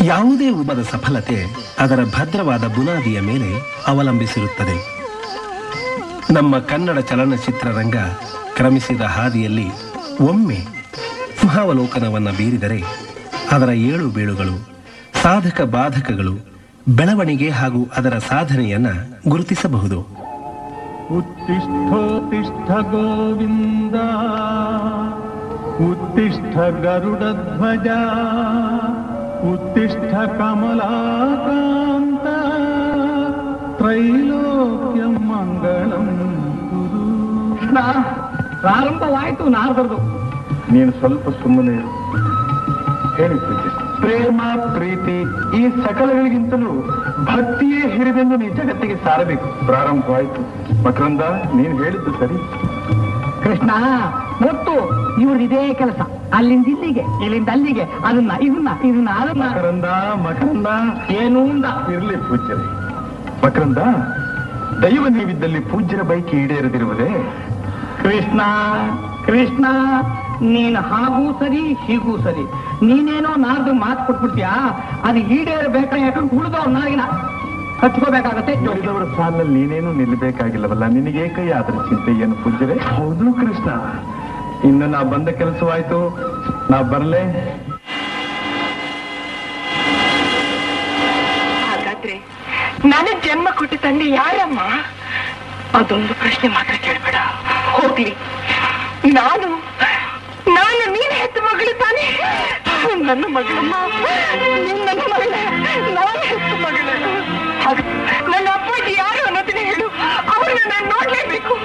ಯಾವುದೇ ಉದ್ಯಮದ ಸಫಲತೆ ಅದರ ಭದ್ರವಾದ ಬುನಾದಿಯ ಮೇಲೆ ಅವಲಂಬಿಸಿರುತ್ತದೆ ನಮ್ಮ ಕನ್ನಡ ಚಲನಚಿತ್ರರಂಗ ಕ್ರಮಿಸಿದ ಹಾದಿಯಲ್ಲಿ ಒಮ್ಮೆ ಸಿಂಹಾವಲೋಕನವನ್ನ ಬೀರಿದರೆ ಅದರ ಏಳು ಬೀಳುಗಳು ಸಾಧಕ ಬಾಧಕಗಳು ಬೆಳವಣಿಗೆ ಹಾಗೂ ಅದರ ಸಾಧನೆಯನ್ನ ಗುರುತಿಸಬಹುದು उत्तिष्ठोत्तिष्ठ गोविन्द उत्तिष्ठ गरुडध्वज उत्तिष्ठ कमलाकान्त त्रैलोक्यं मङ्गलं कुरु ಕೃಷ್ಣ ಪ್ರಾರಂಭವಾಯಿತು ನಾರದರದು ನೀನು ಸ್ವಲ್ಪ ಸುಮ್ಮನೆ ಹೇಳಿ ಪೂಜೆ ಪ್ರೇಮ ಪ್ರೀತಿ ಈ ಸಕಲಗಳಿಗಿಂತಲೂ ಭಕ್ತಿಯೇ ಹಿರಿದೆಂದು ನೀ ಜಗತ್ತಿಗೆ ಸಾರಬೇಕು ಪ್ರಾರಂಭವಾಯಿತು ಮಕರಂದ ನೀನು ಹೇಳಿದ್ದು ಸರಿ ಕೃಷ್ಣ ಮತ್ತು ಇವ್ರದ್ದು ಇದೇ ಕೆಲಸ ಅಲ್ಲಿಂದ ಇಲ್ಲಿಗೆ ಇಲ್ಲಿಂದ ಅಲ್ಲಿಗೆ ಅದನ್ನ ಇದನ್ನ ಇದನ್ನ ಅದನ್ನ ಮಕರಂದ ಮಕರಂದ ಏನು ಅಂದ ಇರ್ಲಿ ಪೂಜ್ಯರೇ ಮಕರಂದ ದೈವ ನೀವಿದ್ದಲ್ಲಿ ಪೂಜ್ಯರ ಬೈಕಿ ಈಡೇರದಿರುವುದೇ ಕೃಷ್ಣ ಕೃಷ್ಣ ನೀನ್ ಹಾಗೂ ಸರಿ ಹೀಗೂ ಸರಿ ನೀನೇನೋ ನಾರ್ದು ಮಾತು ಕೊಟ್ಬಿಡ್ತೀಯಾ ಅದು ಈಡೇರಬೇಕಾದ್ರೆ ಉಳಿದವ್ರ ನಾಗಿನ ಹಚ್ಕೋಬೇಕಾಗತ್ತೆ ಉಳಿದವರ ಸಾಲಲ್ಲಿ ನೀನೇನು ನಿಲ್ಲಬೇಕಾಗಿಲ್ಲವಲ್ಲ ನಿನಗೆ ಕೈ ಆದ್ರ ಚಿಂತೆ ಏನು ಪೂಜ್ಯರೇ ಹೌದು ಕೃಷ್ಣ ಇನ್ನು ನಾ ಬಂದ ಕೆಲಸವಾಯ್ತು ನಾ ಬರ್ಲೆ ಹಾಗಾದ್ರೆ ನನಗ್ ಜನ್ಮ ಕೊಟ್ಟು ತಂದೆ ಯಾರಮ್ಮ ಅದೊಂದು ಪ್ರಶ್ನೆ ಮಾತ್ರ ಕೇಳ್ಬೇಡ ಹೋಗ್ಲಿ ನಾನು ನಾನು ನೀನ್ ಹೆತ್ತ ಮಗಳು ತಾನೇ ನನ್ನ ಮಗಳಮ್ಮ ನೀನ್ ನನ್ನ ಮಗಳೇ ನಾನು ಹೆತ್ತ ಮಗಳೇ ಹಾಗ ನನ್ನ ಅಪ್ಪಾಜಿ ಯಾರು ಅನ್ನೋದನ್ನ ಹೇಳು ಅವ್ರನ್ನ ನಾನು ನೋಡ್ಲೇಬೇಕು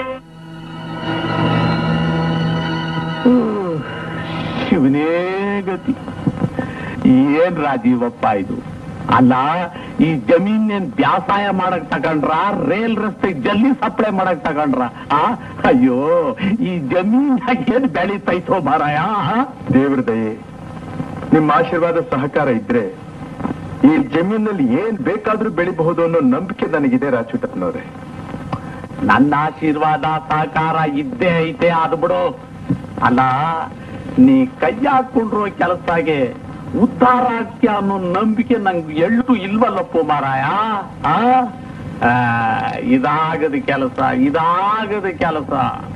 ಶಿವನೇ ಗತಿ ಏನ್ ರಾಜೀವಪ್ಪ ಇದು ಅಲ್ಲ ಈ ಜಮೀನೇನ್ ವ್ಯಾಸಾಯ ಮಾಡಕ್ ತಗೊಂಡ್ರ ರೇಲ್ ರಸ್ತೆ ಜಲ್ಲಿ ಸಪ್ಲೈ ಮಾಡಕ್ ತಗೊಂಡ್ರ ಆ ಅಯ್ಯೋ ಈ ಜಮೀನಾಗ ಏನ್ ಬೆಳೀತೈತೋ ಮಾರಾಯ ಆ? ದೇವ್ರ ದಯೆ ನಿಮ್ಮ ಆಶೀರ್ವಾದ ಸಹಕಾರ ಇದ್ರೆ ಈ ಜಮೀನಲ್ಲಿ ಏನ್ ಬೇಕಾದ್ರೂ ಬೆಳಿಬಹುದು ಅನ್ನೋ ನಂಬಿಕೆ ನನಗಿದೆ ರಾಜುಟಪ್ಪನವ್ರೆ ನನ್ನ ಆಶೀರ್ವಾದ ಸಹಕಾರ ಇದ್ದೇ ಐತೆ ಅದು ಬಿಡು ಅಲ್ಲ ನೀ ಕೈ ಹಾಕೊಂಡ್ರು ಕೆಲಸದಾಗೆ ಉದ್ಧಾರ ಆಗ್ತೀಯ ಅನ್ನೋ ನಂಬಿಕೆ ನಂಗೆ ಎಳ್ಳು ಇಲ್ವಲ್ಲಪ್ಪು ಮಾರಾಯ ಆ? ಆ, ಇದಾಗದ ಕೆಲಸ ಇದಾಗದ ಕೆಲಸ